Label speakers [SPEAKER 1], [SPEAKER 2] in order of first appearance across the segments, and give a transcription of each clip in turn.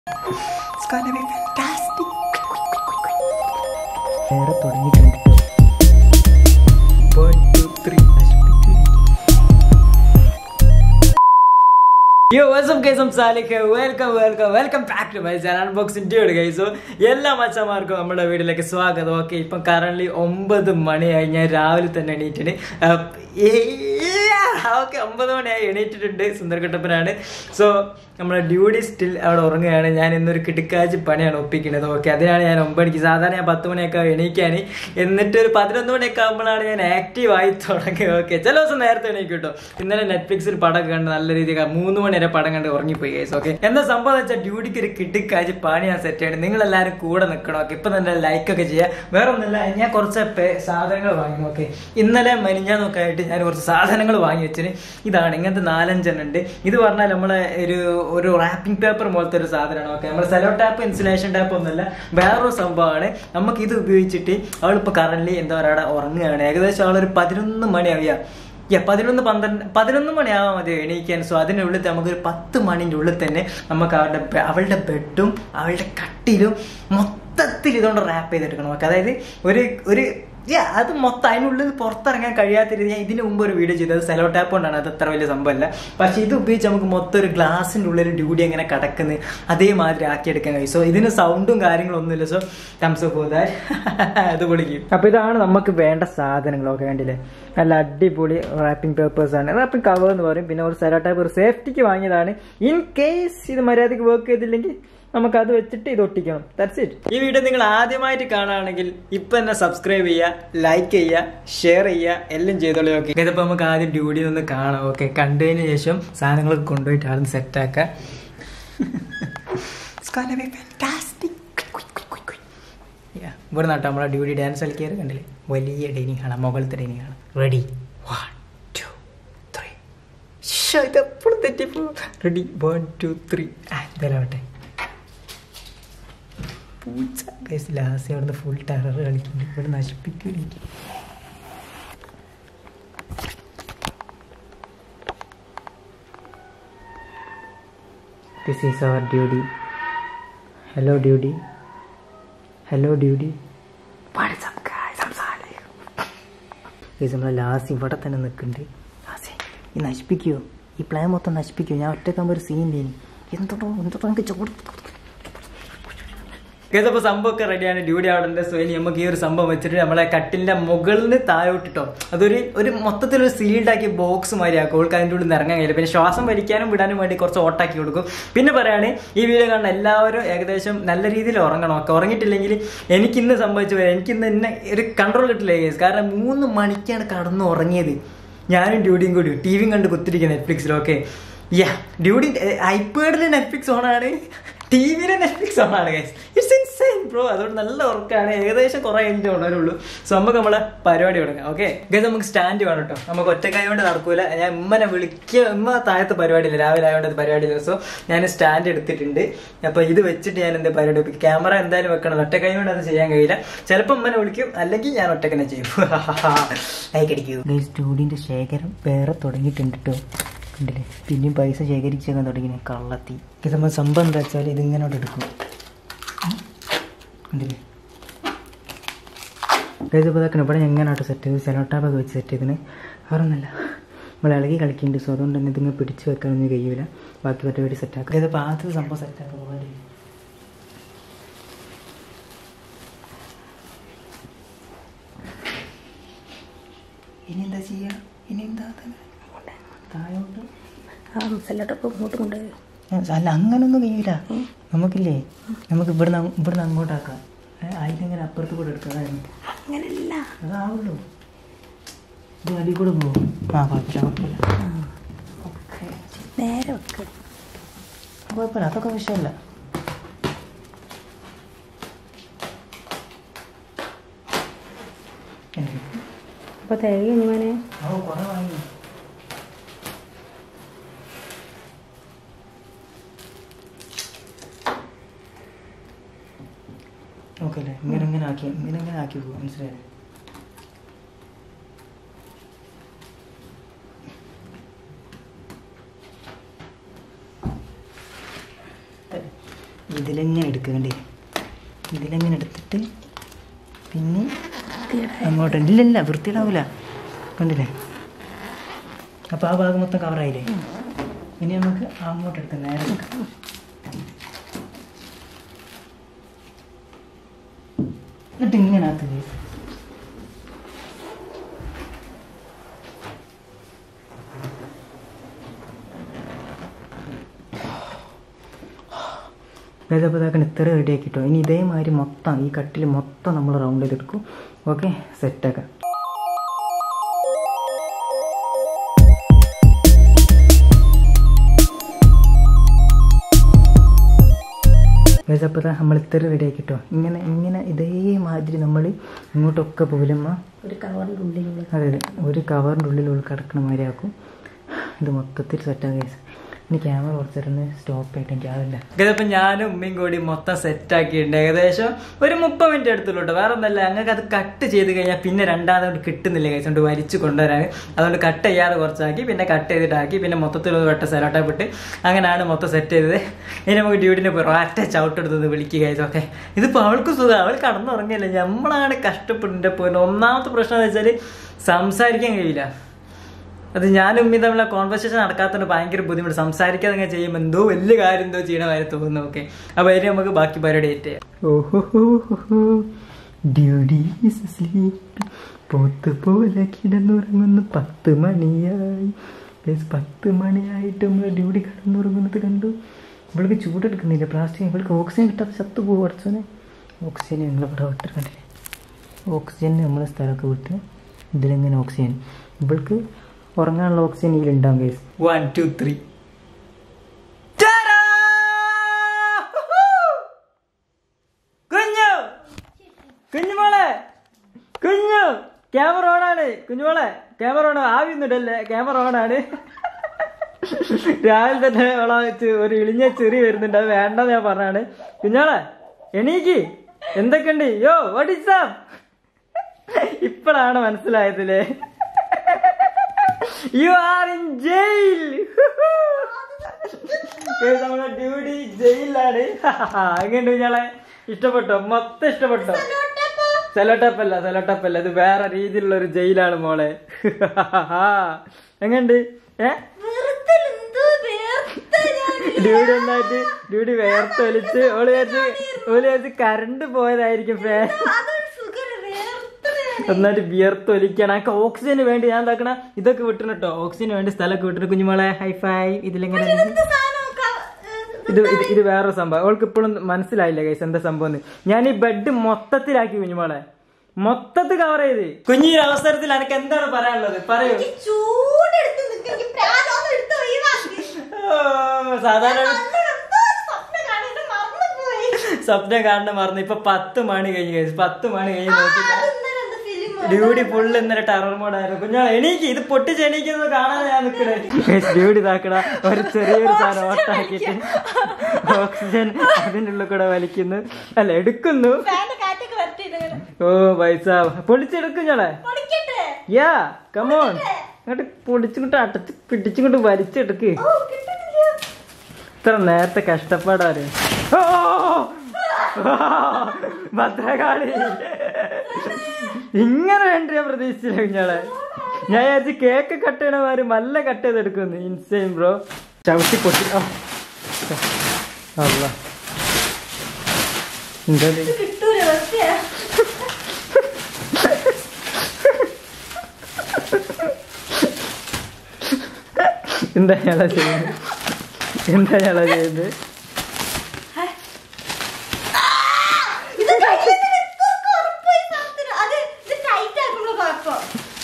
[SPEAKER 1] It's gonna be fantastic.
[SPEAKER 2] വേറെ തുടങ്ങിയിട്ടുണ്ട്
[SPEAKER 1] One, two, three. Yo WhatsApp guys സാലിക്ക് welcome welcome welcome back to my channel unboxing dude ഗൈസോ എല്ലാ മച്ചന്മാർക്കും നമ്മുടെ വീട്ടിലേക്ക് സ്വാഗതം ഓക്കെ ഇപ്പം കറന്റ് ഒമ്പത് മണിയായി ഞാൻ രാവിലെ തന്നെ എണീറ്റിട്ട് ഓക്കെ ഒമ്പത് മണിയായി എണീറ്റിട്ടുണ്ട് സുന്ദരകട്ടപ്പനാണ് സോ നമ്മുടെ ഡ്യൂട്ടി സ്റ്റിൽ അവിടെ ഉറങ്ങുകയാണ് ഞാൻ ഇന്നൊരു കിടുക്കാച്ചി പണിയാണ് ഒപ്പിക്കുന്നത് ഓക്കെ അതിനാണ് ഞാൻ ഒമ്പത് മണിക്ക് സാധാരണ ഞാൻ പത്ത് മണിയൊക്കെ എണീക്കാൻ എന്നിട്ട് ഒരു പതിനൊന്ന് മണിയൊക്കെ ആകുമ്പോഴാണ് ഞാൻ ആക്റ്റീവ് ആയി തുടങ്ങിയത് ഓക്കെ ചില ദിവസം നേരത്തെ എണീക്കും കേട്ടോ ഇന്നലെ നെറ്റ്ഫ്ലിക്സിൽ പടം കണ്ട് നല്ല രീതിയിൽ മൂന്ന് മണി വരെ പടം കണ്ട് ഉറങ്ങിപ്പോയി ഗൈസ് ഓക്കെ എന്താ സംഭവം എന്ന് വെച്ചാൽ ഡ്യൂട്ടിക്ക് ഒരു കിടുക്കാച്ചി പണി ഞാൻ സെറ്റ് ചെയ്യണം നിങ്ങൾ എല്ലാവരും കൂടെ നിൽക്കണം ഓക്കെ ഇപ്പൊ തന്നെ ലൈക്ക് ഒക്കെ ചെയ്യുക വേറെ ഒന്നുമില്ല ഞാൻ കുറച്ച് പേ- സാധനങ്ങൾ വാങ്ങി ഓക്കെ ഇന്നലെ മനിഞ്ഞാന്നൊക്കെ ആയിട്ട് ഞാൻ കുറച്ച് സാധനങ്ങൾ വാങ്ങി വെച്ചിന് ഇതാണ് ഇങ്ങനത്തെ നാലഞ്ചെണ്ണം ഉണ്ട് ഇത് പറഞ്ഞാൽ നമ്മളെ ഒരു ഒരു റാപ്പിംഗ് പേപ്പർ പോലത്തെ ഒരു സാധനമാണ് ഓക്കെ നമ്മുടെ സെലോ ടാപ്പ് ഇൻസുലേഷൻ ടാപ്പ് ഒന്നുമല്ല വേറൊരു സംഭവമാണ് നമുക്ക് ഇത് ഉപയോഗിച്ചിട്ട് അവളിപ്പോൾ കറന്റ് എന്താ പറയുക ഉറങ്ങുകയാണ് ഏകദേശം അവളൊരു പതിനൊന്ന് മണിയാവിയ യാ പതിനൊന്ന് പന്ത്രണ്ട് പതിനൊന്ന് മണിയാവാൻ മതി എണീക്കാൻ സോ അതിനുള്ളിൽ നമുക്കൊരു പത്ത് മണിൻ്റെ ഉള്ളിൽ തന്നെ നമുക്ക് അവളുടെ ബെ- അവളുടെ ബെഡും അവളുടെ കട്ടിലും മൊത്തത്തിൽ ഇതുകൊണ്ട് റാപ്പ് ചെയ്തെടുക്കണം ഓക്കെ അതായത് ഒരു ഒരു യാ അത് മൊത്തം അതിനുള്ളിൽ പുറത്തിറങ്ങാൻ കഴിയാത്ത രീതി ഞാൻ ഇതിന് മുമ്പ് ഒരു വീഡിയോ ചെയ്തത് സെലോ ടാപ്പ് കൊണ്ടാണ് അത് അത്ര വലിയ സംഭവമല്ല പക്ഷെ ഇത് ഉപയോഗിച്ച് നമുക്ക് മൊത്തം ഒരു ഗ്ലാസിൻ്റെ ഉള്ളിൽ ഡ്യൂട്ടി എങ്ങനെ കിടക്കുന്നത് അതേമാതിരി ആക്കിയെടുക്കാൻ കഴിയും സോ ഇതിന് സൗണ്ടും കാര്യങ്ങളും ഒന്നുമില്ല സോ കംസ് പോതാൽ അത് പൊളിക്കും അപ്പൊ ഇതാണ് നമുക്ക് വേണ്ട സാധനങ്ങളൊക്കെ വേണ്ടില്ലേ നല്ല അടിപൊളി റാപ്പിംഗ് പേപ്പേഴ്സ് ആണ് റാപ്പിംഗ് കവർ എന്ന് പറയും പിന്നെ ഒരു സെലോ ടൈപ്പ് ഒരു സേഫ്റ്റിക്ക് വാങ്ങിയതാണ് ഇൻ കേസ് ഇത് മര്യാദക്ക് വർക്ക് ചെയ്തില്ലെങ്കിൽ നമുക്ക് അത് വെച്ചിട്ട് ഇത് ഒട്ടിക്കണം ദാറ്റ്സ് ഇറ്റ് ഈ വീഡിയോ നിങ്ങൾ ആദ്യമായിട്ട് കാണുകയാണെങ്കിൽ ഇപ്പൊ തന്നെ സബ്സ്ക്രൈബ് ചെയ്യുക ലൈക്ക് ചെയ്യുക ഷെയർ ചെയ്യുക എല്ലാം ചെയ്തോളൂ ഓക്കെ ഇതിപ്പോ നമുക്ക് ആദ്യം ഡ്യൂട്ടി ഒന്ന് കാണാം ഓക്കെ കണ്ടതിന് ശേഷം സാധനങ്ങളൊക്കെ കൊണ്ടുപോയിട്ട് ആദ്യം സെറ്റ് ആക്കാം
[SPEAKER 3] It's gonna be fantastic.
[SPEAKER 1] Yeah. ഇവിടെ നട്ടോ നമ്മളെ ഡ്യൂട്ടി ഡാൻസ് കളിക്കാറ് കണ്ടില്ലേ വലിയ ഡൈനിങ് ആണ് മുകളിലത്തെ ഡൈനിങ് ആണ് റെഡി വൺ ടു ത്രീ ഇതെപ്പോഴും തെറ്റിപ്പോ റെഡി വൺ ടു ത്രീ എന്തായാലും പൂച്ച ഗൈസ് ലാസ്റ്റ് അവിടുന്ന് ഫുൾ ടെറർ കളിക്കുന്നു ഇവിടെ നശിപ്പിക്കും എനിക്ക് this is our duty hello duty hello duty
[SPEAKER 3] What's up, guys? I'm Salih.
[SPEAKER 1] Guys നമ്മളെ ലാസ്റ്റ് ഇവിടെ തന്നെ നിൽക്കുന്നുണ്ട് ലാസ്റ്റ് ഈ നശിപ്പിക്കുമോ ഈ പ്ലാൻ മൊത്തം നശിപ്പിക്കുമോ ഞാൻ ഒറ്റക്കാകുമ്പോൾ ഒരു സീൻ ഇനി എന്തോ എന്തോ എനിക്ക് ചോട് അപ്പോൾ സംഭവമൊക്കെ റെഡിയാണ് ഡ്യൂട്ടി അവിടെ ഉണ്ട് സോ ഇനി നമുക്ക് ഈ ഒരു സംഭവം വെച്ചിട്ട് നമ്മളെ കട്ടിലിന്റെ മുകളിൽ നിന്ന് താഴോട്ടിട്ടോ അതൊരു ഒരു മൊത്തത്തിലൊരു സീൽഡാക്കി ബോക്സ് മാതിരി ആക്കും അവൾക്ക് അതിൻ്റെ ഉള്ളിൽ നിന്ന് ഇറങ്ങാൻ കഴിയില്ല പിന്നെ ശ്വാസം വലിക്കാനും വിടാനും വേണ്ടി കുറച്ച് ഓട്ടാക്കി കൊടുക്കും പിന്നെ പറയാണ് ഈ വീഡിയോ കാണുന്ന എല്ലാവരും ഏകദേശം നല്ല രീതിയിൽ ഉറങ്ങണം ഒക്കെ ഉറങ്ങിയിട്ടില്ലെങ്കിൽ എനിക്ക് ഇന്ന് സംഭവിച്ചു പോയത് എനിക്ക് ഇന്ന് എന്നെ ഒരു കൺട്രോൾ കിട്ടില്ല guys. കാരണം മൂന്ന് മണിക്കാണ് കടന്ന് ഉറങ്ങിയത് ഞാനും ഡ്യൂട്ടിയും കൂടി ടി വിയും കണ്ട് കുത്തിരിക്കുക നെറ്റ്ഫ്ലിക്സിൽ ഓക്കെ യാ ഡ്യൂട്ടി ഐപാഡിൽ നെറ്റ്ഫ്ലിക്സ് ഓണാണ് ടി വിയിലെ നെറ്റ്ഫ്ലിക്സ് ഓണാണ് ഗൈസ് ഇറ്റ്സ് ഇൻസൈൻ ബ്രോ അതുകൊണ്ട് നല്ല ഉറക്കാണ് ഏകദേശം കുറേ കഴിഞ്ഞിട്ട് ഉണരുള്ളൂ സോ നമുക്ക് നമ്മളെ പരിപാടി തുടങ്ങാം ഓക്കെ ഗൈസ് നമുക്ക് സ്റ്റാൻഡ് വേണം കേട്ടോ നമുക്ക് ഒറ്റക്കായ കൊണ്ട് നടക്കൂല ഞാൻ ഉമ്മനെ വിളിക്കുക ഉമ്മ താഴത്തെ പരിപാടിയില്ല രാവിലെ ആയതുകൊണ്ട് പരിപാടിയില്ല സോ ഞാൻ സ്റ്റാൻഡ് എടുത്തിട്ടുണ്ട് അപ്പോൾ ഇത് വെച്ചിട്ട് ഞാൻ എന്താ പരിപാടി വെക്കും ക്യാമറ എന്തായാലും വെക്കണം ഒറ്റക്കൈ കൊണ്ട് അത് ചെയ്യാൻ കഴിയില്ല ചിലപ്പോൾ ഉമ്മനെ വിളിക്കും അല്ലെങ്കിൽ ഞാൻ ഒറ്റക്കനെ ചെയ്യും ലൈക്ക് അടിക്കൂ ഗൈസ് ഡ്യൂഡിൻ്റെ ശേഖരം വേറെ തുടങ്ങിയിട്ടുണ്ട് കേട്ടോ കണ്ടില്ലേ പിന്നെയും പൈസ ശേഖരിച്ചേക്കാൻ തുടങ്ങി കള്ളത്തി ഇത് നമ്മൾ സംഭവം എന്താ വെച്ചാൽ ഇതിങ്ങനെ എടുക്കും കണ്ടില്ലേ ഗൈസ് ഇപ്പോൾ ഇതൊക്കെ ഇവിടെ എങ്ങനെയാട്ടോ സെറ്റ് ചെയ്ത് സെലോട്ടാപ്പൊക്കെ വെച്ച് സെറ്റ് ചെയ്തിന് വേറെ ഒന്നല്ല നമ്മൾ ഇളകി കളിക്കുന്നുണ്ട് സോ അതുകൊണ്ട് തന്നെ ഇതിങ്ങനെ പിടിച്ച് വെക്കാനൊന്നും കഴിയില്ല ബാക്കി പറ്റ വേണ്ടി സെറ്റാക്കാം ഇതിപ്പോൾ ആദ്യത്തെ സംഭവം സെറ്റാക്കാം ഓൾറെഡി ഇനി എന്താ ചെയ്യുക ഇനി എന്താ താഴോട്ട്
[SPEAKER 3] ആ സെല്ലോട്ടൊക്കെ ഇങ്ങോട്ട് കൊണ്ടുപോയി
[SPEAKER 1] അല്ല അങ്ങനൊന്നും കഴിയില്ല നമുക്കില്ലേ നമുക്ക് ഇവിടുന്ന് അങ്ങ് ഇവിടുന്ന് അങ്ങോട്ടാക്കാം അതിനെങ്ങനെ അപ്പുറത്ത് കൂടെ എടുക്കാം അതായിരുന്നു
[SPEAKER 3] അങ്ങനല്ല
[SPEAKER 1] അതാവുള്ളൂ ഇത് അടി കൂടെ പോകും ആ കുഴപ്പമില്ല കുഴപ്പമില്ല ഓക്കെ
[SPEAKER 3] നേരെ വെക്ക്
[SPEAKER 1] കുഴപ്പമില്ല അതൊക്കെ വിഷയമല്ല
[SPEAKER 3] അപ്പോൾ തികയും ഇങ്ങനെ
[SPEAKER 1] ഓ കുറേ വാങ്ങി ഓക്കെ അല്ലേ ഇങ്ങനെ ഇങ്ങനെ ആക്കി ഇങ്ങനെ ഇങ്ങനെ ആക്കി പോകും മനസ്സിലായി ഇതിലെങ്ങനെ എടുക്കണ്ടേ ഇതിലെങ്ങനെ എടുത്തിട്ട് പിന്നെ അങ്ങോട്ട് ഇല്ലില്ല വൃത്തിയിടാവൂല കണ്ടില്ലേ അപ്പോൾ ആ ഭാഗം മൊത്തം കവറായില്ലേ ഇനി നമുക്ക് അങ്ങോട്ട് എടുക്കാം നേരെ എടുക്കാം. എന്നിട്ട് ഇങ്ങനെ ആക്കുക അപ്പോൾ ഇതാക്കണം ഇത്ര റെഡി ആക്കിട്ടോ ഇനി ഇതേമാതിരി മൊത്തം ഈ കട്ടിൽ മൊത്തം നമ്മൾ റൗണ്ട് ചെയ്തെടുക്കും ഓക്കെ സെറ്റാക്കാം അപ്പോൾ നമ്മൾ ഇത്ര റെഡി ആക്കിട്ടോ ഇങ്ങനെ ഇങ്ങനെ ഇതേമാതിരി നമ്മൾ ഇങ്ങോട്ടൊക്കെ പോലുമ്മ
[SPEAKER 3] ഒരു കവറിൻ്റെ ഉള്ളിലുള്ള
[SPEAKER 1] അതെ അതെ ഒരു കവറിൻ്റെ ഉള്ളിൽ ഉള്ളിൽ കിടക്കണ മാതിരി ആക്കും ഇത് മൊത്തത്തിൽ സെറ്റാ കേസ് ഇനി ക്യാമറ കുറച്ചിരുന്ന് സ്റ്റോപ്പ് ആയിട്ട് എനിക്ക് ആവില്ല ഇതിപ്പോൾ ഞാനും ഉമ്മയും കൂടി മൊത്തം സെറ്റ് ആക്കിയിട്ടുണ്ട് ഏകദേശം ഒരു മുപ്പത് മിനിറ്റ് എടുത്തുള്ളൂ കേട്ടോ വേറെ ഒന്നല്ല ഞങ്ങൾക്ക് അത് കട്ട് ചെയ്ത് കഴിഞ്ഞാൽ പിന്നെ രണ്ടാമത് കിട്ടുന്നില്ല കേസ് കൊണ്ട് വലിച്ചു കൊണ്ടുവരാൻ അതുകൊണ്ട് കട്ട് ചെയ്യാതെ കുറച്ചാക്കി പിന്നെ കട്ട് ചെയ്തിട്ടാക്കി പിന്നെ മൊത്തത്തിൽ ഒരു വട്ട സെലോട്ടാ വിട്ട് അങ്ങനെയാണ് മൊത്തം സെറ്റ് ചെയ്തത് ഇനി നമുക്ക് ഡ്യൂട്ടിനെ പോയി ഒറ്റ ചവിട്ടെടുത്തത് വിളിക്കുക guys. ഓക്കെ ഇതിപ്പോൾ അവൾക്ക് സുഖം അവൾ കടന്നുറങ്ങിയല്ലേ നമ്മളാണ് കഷ്ടപ്പെട്ടിട്ട് പോയിട്ട് ഒന്നാമത്തെ പ്രശ്നം എന്ന് വെച്ചാൽ സംസാരിക്കാൻ കഴിയില്ല അത് ഞാനും ഉമ്മി തമ്മിലുള്ള കോൺവെർസേഷൻ നടക്കാത്തതുകൊണ്ട് ഭയങ്കര ബുദ്ധിമുട്ട് സംസാരിക്കാതെ അങ്ങനെ ചെയ്യുമ്പോൾ എന്തോ വലിയ കാര്യം എന്തോ ചെയ്യണ കാര്യം തോന്നുന്നു ഓക്കെ അപ്പൊ അതിന് നമുക്ക് ബാക്കി പരിപാടി ആയിട്ട് പോത്ത് പോലെ കിടന്നുറങ്ങുന്നു പത്ത് മണിയായി Guys, പത്ത് മണിയായിട്ട് നമ്മൾ ഡ്യൂട്ടി കിടന്നുറങ്ങുന്നത് കണ്ടു ഇവൾക്ക് ചൂടെടുക്കുന്നില്ല പ്ലാസ്റ്റിക് ഇവൾക്ക് ഓക്സിജൻ കിട്ടാതെ ചത്തു പോകും പഠിച്ചോനെ ഓക്സിജൻ ഞങ്ങളിവിടെ വിട്ട് കണ്ടില്ലേ ഓക്സിജൻ നമ്മളെ സ്ഥലമൊക്കെ വിട്ട് ഇതിലിങ്ങനെ ഓക്സിജൻ ഇവൾക്ക് ഉറങ്ങാനുള്ള ഓക്സിജൻ ഇതിലുണ്ടാവും കേസ് വൺ ടു ത്രീ കുഞ്ഞു കുഞ്ഞുമോളെ കുഞ്ഞു ക്യാമറ ഓണാണ് കുഞ്ഞുമോളെ ക്യാമറ ഓൺ ആവിയൊന്നുമില്ലല്ലേ ക്യാമറ ഓണാണ് രാവിലെ തന്നെ അവളെ ചെ- ഒരു ഇളിഞ്ഞ ചെറി വരുന്നുണ്ട് അത് വേണ്ടെന്ന് ഞാൻ പറഞ്ഞാണ് കുഞ്ഞോളെ എണീക്ക് എന്തൊക്കെയുണ്ട് യോ വാട്ട് ഇസ് ഇപ്പോഴാണ് മനസ്സിലായതില്ലേ യു ആർ ഇൻ ജയിൽ നമ്മുടെ ഡ്യൂട്ടി ജയിലിലാണ് എങ്ങനെയുണ്ട് കുഞ്ഞാളെ ഇഷ്ടപ്പെട്ടോ മൊത്തം ഇഷ്ടപ്പെട്ടോ സെലോട്ടപ്പ് അല്ല സെലോട്ടപ്പ് അല്ല ഇത് വേറെ രീതിയിലുള്ള ഒരു ജയിലാണ് മോളെ എങ്ങണ്ട് ഏ ഡ്യൂടി എന്തായിട്ട് ഡ്യൂടി വേർത്ത് വലിച്ച് ഓള് വിചാരിച്ച് ഓള് വിചാരിച്ച് കറണ്ട് പോയതായിരിക്കും ഫാൻ എന്നിട്ട് വിയർത്ത് ഒലിക്കണം എനിക്ക് ഓക്സിജന് വേണ്ടി ഞാൻ എന്താക്കണ ഇതൊക്കെ വിട്ടണം കേട്ടോ ഓക്സിജന് വേണ്ടി സ്ഥലമൊക്കെ വിട്ടിട്ട് കുഞ്ഞുമോളെ ഹൈഫൈ ഇതിലെങ്ങനെ ഇത് ഇത് ഇത് വേറൊരു സംഭവം അവൾക്ക് ഇപ്പോഴും മനസ്സിലായില്ല കൈസ് എന്താ സംഭവം എന്ന് ഞാൻ ഈ ബെഡ് മൊത്തത്തിലാക്കി കുഞ്ഞുമോളെ മൊത്തത്തിൽ കവർ ചെയ്ത് കുഞ്ഞി ഈ അവസരത്തിൽ എനിക്ക് എന്താണ് പറയാനുള്ളത് പറയൂ
[SPEAKER 3] ചൂടെടുത്ത് നിൽക്കാൻ എനിക്ക് പ്രാരാബ്ദം എടുത്ത് ഒഴിവാക്കി.
[SPEAKER 1] ഓ, സാധാരണ
[SPEAKER 3] നല്ല എന്തോ ഒരു സ്വപ്നം കാണുന്നത് മറന്നുപോയി.
[SPEAKER 1] സ്വപ്നം കാണുന്ന മറന്നു ഇപ്പൊ പത്ത് മണി കഴിഞ്ഞ് കഴിച്ചു പത്ത് മണി കഴിഞ്ഞ് നോക്കി
[SPEAKER 3] അത് ഇന്നലെ എന്ത് film ആ?
[SPEAKER 1] ഡ്യൂട്ടി ഫുള്ള് ഇന്നലെ ടെറർ മോഡായിരുന്നു കുഞ്ഞാൾ എണീക്ക് ഇത് പൊട്ടിച്ച് എണീക്കുന്നത് കാണാൻ ഞാൻ നിൽക്കണേ ഡ്യൂട്ടി ഇതാക്കണ ഒരു ചെറിയൊരു സാധനം ഓട്ടാക്കിയിട്ട് ഓക്സിജൻ അതിൻ്റെ ഉള്ളിൽ കൂടെ വലിക്കുന്നു അല്ല എടുക്കുന്നു
[SPEAKER 3] ഫാനിന്റെ കാറ്റൊക്കെ വരട്ടെ ഇങ്ങനെ.
[SPEAKER 1] ഓ പൈസ പൊളിച്ചെടുക്കും ഞങ്ങളെ
[SPEAKER 3] പൊളിക്കട്ടെ?
[SPEAKER 1] യാ കമോൺ അങ്ങോട്ട് പൊടിച്ചുകൊണ്ട് അടച്ച് പിടിച്ചുകൊണ്ട് വലിച്ചെടുക്ക്
[SPEAKER 3] ഓ, കിട്ടുന്നില്ല.
[SPEAKER 1] ഇത്ര നേരത്തെ കഷ്ടപ്പാടാര് ഓ, ഓ, ഭദ്രകാളി ഇങ്ങനെ വേണ്ട ഞാൻ പ്രതീക്ഷിച്ചില്ല കുഞ്ഞാളെ ഞാൻ വിചാരിച്ച് കേക്ക് കട്ട് ചെയ്യണമാര് മല്ല കട്ട് ചെയ്തെടുക്കുന്നു ഇൻസൈൻ ബ്രോ ചവിട്ടി പൊട്ടി ഓ. അല്ല എന്താ ഇത്?
[SPEAKER 3] ഇത് കിട്ടൂല വെറുതെയാ.
[SPEAKER 1] എന്താ ഞാള ചെയ്യുന്നത് എന്താ ഞാള ചെയ്യുന്നത്
[SPEAKER 3] ഇത് കയ്യിലിരുന്ന് എത്ര ഉറപ്പായി സാധനം. അത് ഇത് tight ആക്കുമ്പോ കുഴപ്പം.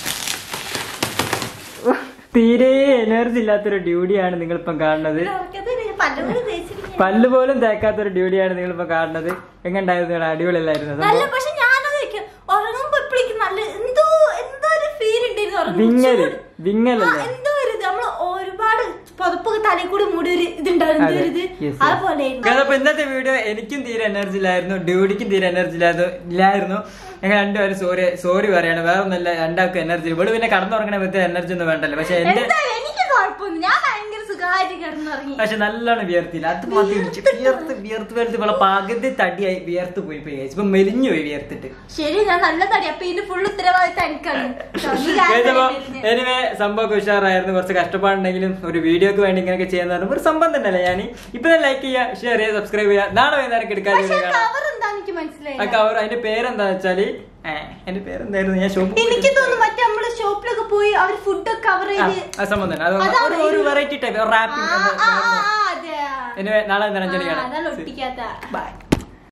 [SPEAKER 1] തീരെ എനർജി ഇല്ലാത്തൊരു ഡ്യൂട്ടിയാണ് നിങ്ങളിപ്പം കാണുന്നത്
[SPEAKER 3] ഇത് ഉറക്കത്തിൽ ഞാൻ പല്ലുകൂടി തേച്ചിരിക്കുകയാണ്.
[SPEAKER 1] പല്ല് പോലും തേക്കാത്തൊരു ഡ്യൂട്ടിയാണ് നിങ്ങളിപ്പോ കാണുന്നത് എങ്ങണ്ടായിരുന്നു നിങ്ങളുടെ അടിപൊളിയല്ലായിരുന്നു
[SPEAKER 3] നല്ല
[SPEAKER 1] സംഭവം
[SPEAKER 3] പക്ഷെ ഞാനത് വെക്കും ഉറങ്ങുമ്പോ എപ്പോഴേക്കും നല്ല എന്തോ എന്തോ ഒരു ഫീൽ ഉണ്ടായിരുന്നു ഉറങ്ങുമ്പോ.
[SPEAKER 1] വിങ്ങല്
[SPEAKER 3] ചൂട്. ആ,
[SPEAKER 1] വിങ്ങലല്ലേ
[SPEAKER 3] എന്തോ ഒരു ഇത് നമ്മള് ഒരുപാട് പുതപ്പൊക്കെ തലയിൽ കൂടി മൂടി ഒരു ഇതുണ്ടായിരുന്നു
[SPEAKER 1] അതെ.
[SPEAKER 3] ഒരു ഇത്
[SPEAKER 1] Yes, yes.
[SPEAKER 3] അതുപോലെ
[SPEAKER 1] അപ്പൊ ഇന്നത്തെ വീഡിയോ എനിക്കും തീരെ എനർജി ഇല്ലായിരുന്നു ഡ്യൂട്ടിക്കും തീരെ എനർജി ഇല്ലായിരുന്നു ഇല്ലായിരുന്നു ഞങ്ങൾ രണ്ടുപേരും സോറി സോറി പറയാണ് വേറെ ഒന്നല്ല രണ്ടാൾക്കും എനർജി ഇവിടെ പിന്നെ കടന്നുറങ്ങണ വിധത്തിൽ എനർജി ഒന്നും വേണ്ടല്ലോ പക്ഷെ എന്റെ
[SPEAKER 3] എന്താ എനിക്ക് കുഴപ്പമൊന്നും ഞാൻ ഭയങ്കര സുഖമായിട്ട് സുഖമായിട്ട് കിടന്നുറങ്ങി
[SPEAKER 1] പക്ഷെ നല്ലോണം വിയർത്തില്ല അത് മതി എനിക്ക് വിയർത്ത് വിയർത്ത് വിയർത്ത് ഇവളെ പകുതി തടിയായി വിയർത്ത് പോയി പോയി guys. ഇപ്പൊ മെലിഞ്ഞു പോയി വിയർത്തിട്ട്
[SPEAKER 3] ശരി ഞാൻ നല്ല തടി അപ്പൊ ഇതിന്റെ ഫുൾ ഉത്തരവാദിത്തം എനിക്കാണ് കേട്ടോ, നീ കാരണം
[SPEAKER 1] അപ്പൊ
[SPEAKER 3] മെലിഞ്ഞ്.
[SPEAKER 1] എനിവേ സംഭവം ഉഷാറായിരുന്നു കുറച്ച് കഷ്ടപ്പാടുണ്ടെങ്കിലും ഒരു വീഡിയോക്ക് വേണ്ടി ഇങ്ങനെയൊക്കെ ചെയ്യുന്ന പറയുമ്പോൾ ഒരു സംഭവം തന്നെയല്ലേ ഞാൻ ഇപ്പൊ തന്നെ ലൈക്ക് ചെയ്യുക ഷെയർ ചെയ്യുക സബ്സ്ക്രൈബ് ചെയ്യുക നാളെ വൈകുന്നേരം എടുക്കാൻ
[SPEAKER 3] പക്ഷെ
[SPEAKER 1] കാണാം
[SPEAKER 3] കവർ എന്താ എനിക്ക്
[SPEAKER 1] ആ
[SPEAKER 3] മനസ്സിലായി
[SPEAKER 1] കവർ അതിന്റെ പേരെന്താ വെച്ചാല് ഏ, അതിന്റെ പേരെന്തായിരുന്നു ഞാൻ ഷോപ്പ്
[SPEAKER 3] എനിക്ക് തോന്നുന്നു മറ്റേ നമ്മള് ഷോപ്പിലൊക്കെ പോയി അവർ ഫുഡ് കവർ ചെയ്ത്
[SPEAKER 1] ആ സംഭവം തന്നെ അത്
[SPEAKER 3] അതാണ്
[SPEAKER 1] ഒരു- ഒരു
[SPEAKER 3] ഇത്.
[SPEAKER 1] വെറൈറ്റി ടൈപ്പ്
[SPEAKER 3] ആ,
[SPEAKER 1] റാപ്പിംഗ്
[SPEAKER 3] ആ, ആ, അതെ
[SPEAKER 1] എനിവേ നാളെ എന്താ അഞ്ചടി
[SPEAKER 3] ആ,
[SPEAKER 1] കാണാം
[SPEAKER 3] അതാണ് ഒട്ടിക്കാത്ത
[SPEAKER 1] ബൈ